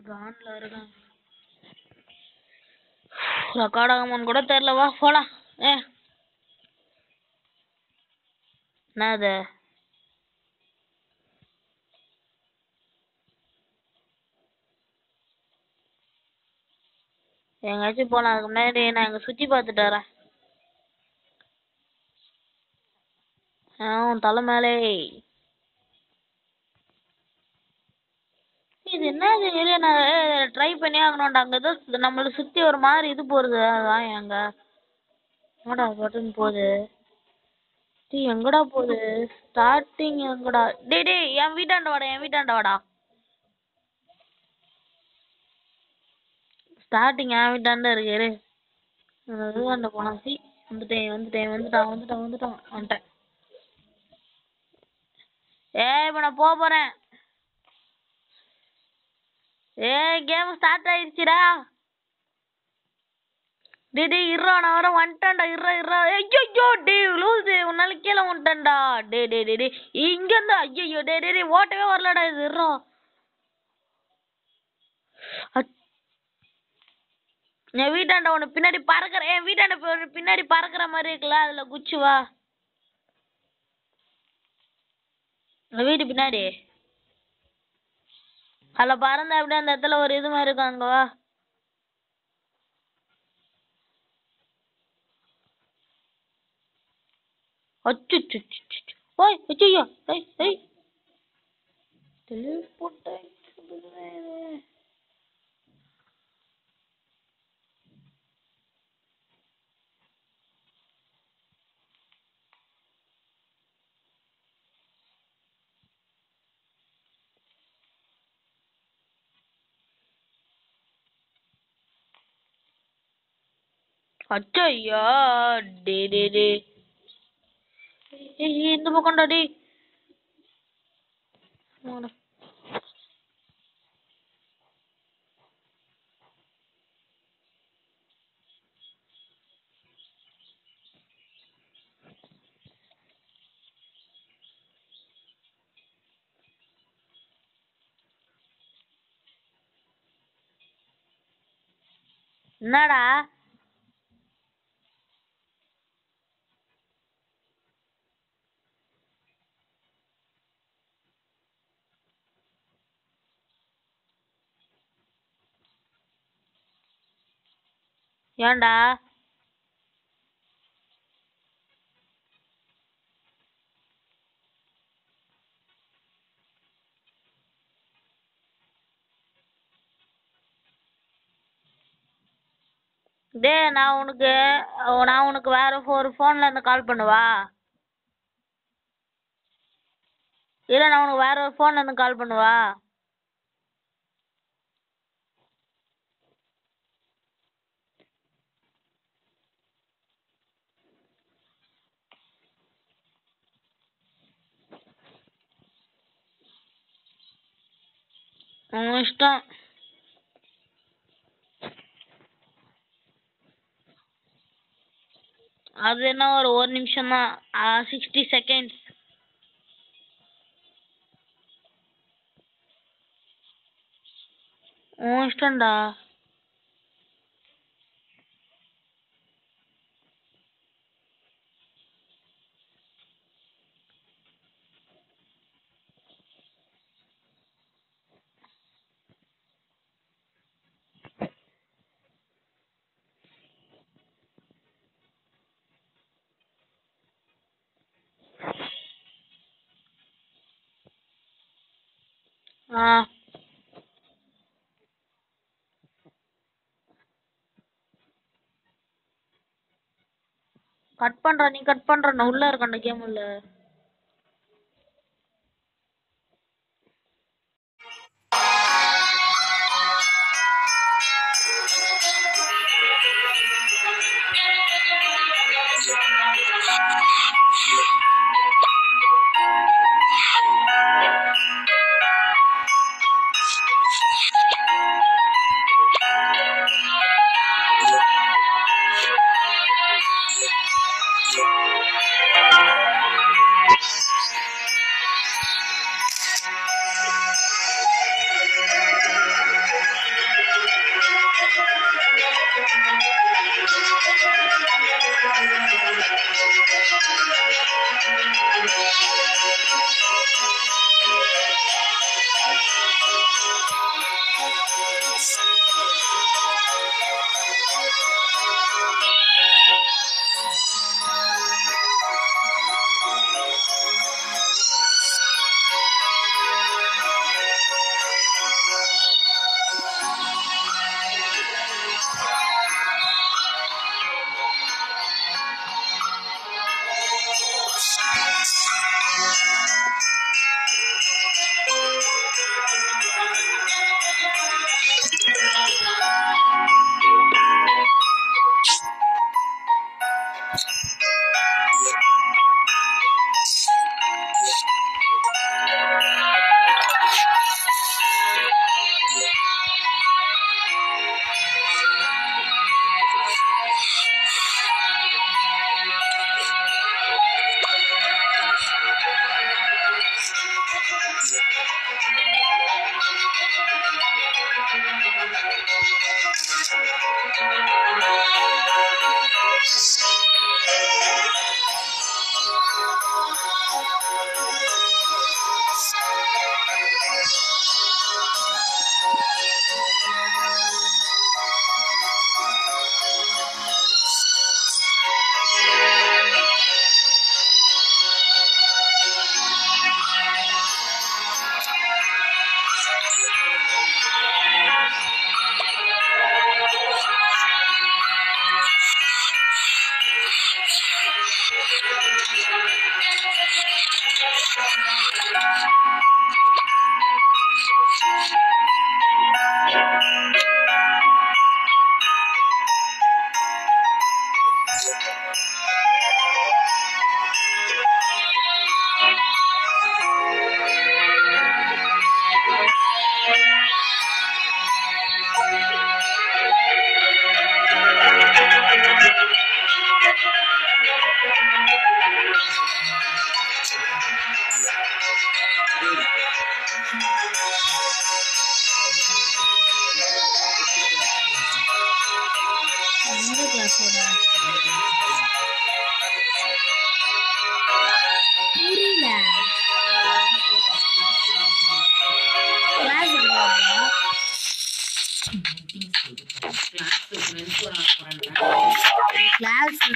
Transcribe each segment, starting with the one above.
கான்ல இருக்கான் ரெக்கார்ட் ஆகுமான்னு கூட தெரியல வா போலாம் ஏ என்னது எங்கேயாச்சும் போலாம் அதுக்கு முன்னாடி நான் இங்க சுத்தி பார்த்துட்டு வரேன் ஆ உன் தலை மேலே இது என்னது இரு நான் ட்ரை பண்ணி ஆகணும்டா அங்க ஏதோ நம்மள சுத்தி ஒரு மாதிரி இது போறது அதான் எங்க என்னடா பட்டன் போகுது டேய் எங்கடா போகுது ஸ்டார்டிங் எங்கடா டேய் டேய் என் வீட்டாண்ட வாடா என் வீட்டாண்ட வாடா ஸ்டார்டிங் என் வீட்டாண்ட இருக்கு இரு நான் இதுவாண்ட போனா சி வந்துட்டேன் வந்துட்டேன் வந்துட்டான் வந்துட்டான் வந்துட்டான் வந்துட்டேன் ஏய் இப்ப நான் போக போறேன் ஏய் கேம் ஸ்டார்ட் ஆயிடுச்சுடா டேய் டேய் இருடா நான் வர வந்துட்டேன்டா இருடா இருடா ஐயோ டேய் லூசு உன்னால கீழே வந்துட்டேன்டா டேய் டேய் டேய் டேய் இங்க இருந்து ஐயோ டேய் டேய் டேய் ஓட்டவே வரலடா இது இருடா அச்- என் வீட்டாண்ட ஒன்று பின்னாடி பறக்கிற என் வீட்டாண்ட பி- பின்னாடி பறக்கிற மாதிரி இருக்குல்ல அதுல குச்சி வா என் வீட்டு பின்னாடி அதில் பறந்த அப்படியே அந்த இடத்துல ஒரு இது மாதிரி இருக்கும் அங்க வா அச்சு ஓய் அச்சோ ஏய் ஏய் டெலிபோர்ட் ஆயிடுச்சு அச்சய்யா டே டே டே ஏய் இந்த பக்கம்டா டேய் ஆமாடா. என்னடா ஏன்டா டேய் நான் உனக்கு நான் உனக்கு வேற ஒரு ஃபோன்ல இருந்து கால் பண்ணவா இல்ல நான் உனக்கு வேற ஒரு ஃபோன்ல இருந்து கால் பண்ணவா உன் இஷ்டம் அது என்ன ஒரு ஒரு நிமிஷம் தான் சிக்ஸ்டி செகண்ட்ஸ் உன் இஷ்டம்டா ஆ கட் பண்றா நீ கட் பண்ற நான் உள்ள இருக்கேன் அந்த கேம் உள்ள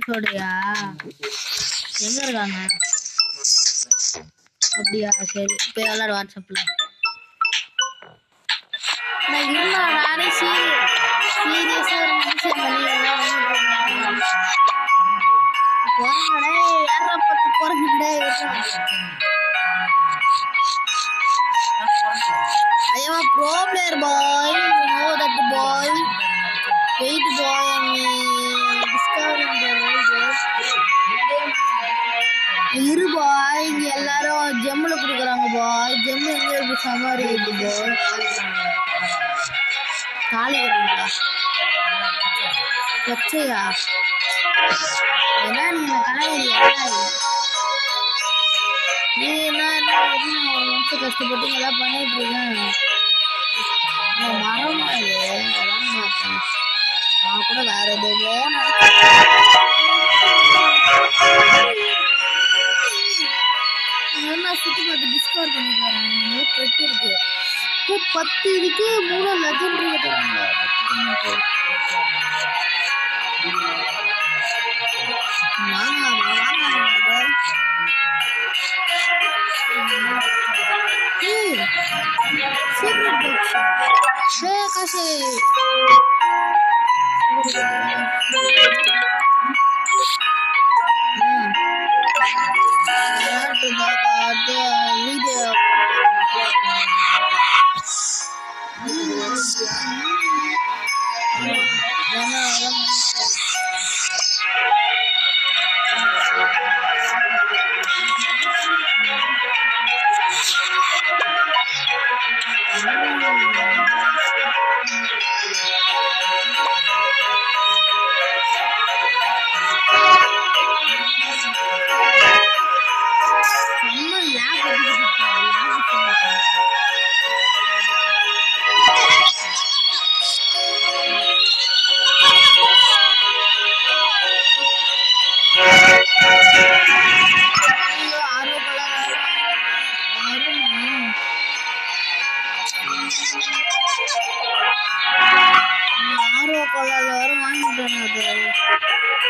ஃப்ரெண்ட்ஸோடயா எங்க இருக்காங்க அப்படியா சரி போய் விளாடு வாட்ஸ்அப்ல நான் இருந்தா நானே சீரியஸா ஒரு மனுஷன் வெளியே குரங்கடே யாரா பத்து குரங்குடே I am a pro player boy. You know that the boy. Wait boy, I'm discovering the world. இரு பாய் இங்க எல்லாரும் ஜெம்முல குடுக்குறாங்க பாய் ஜெம்மு எங்க இருக்கு சமாரி இருக்கு பாய் காலி வராங்களா பச்சையா என்ன நீங்க கலாயிரியா நீ என்ன என்ன என்ன ஒரு நிமிஷம் கஷ்டப்பட்டு இதெல்லாம் பண்ணிட்டு இருக்கேன் நான் மரமா இது அதான் பார்த்தேன் நான் கூட வேற எதுவோ நான் சுத்தி பார்த்து டிஸ்கவர் பண்ணிட்டு வரேன் இங்க பெட்டு இருக்கு இப்போ பத்து இருக்கு மூணு லெஜண்ட் இருக்கு தராங்க வாங்க வாங்க வாங்க ஏய் சீக்ரெட் பாக்ஸ் ஷே காசே வீடியோ செம்ம lag அடிக்குதுப்பா, lag செம்ம. ஐயோ, ஆர்வக்கோளாறு வருமா? ஆர்வக்கோளாறு வேற வாங்கிட்டேன் அது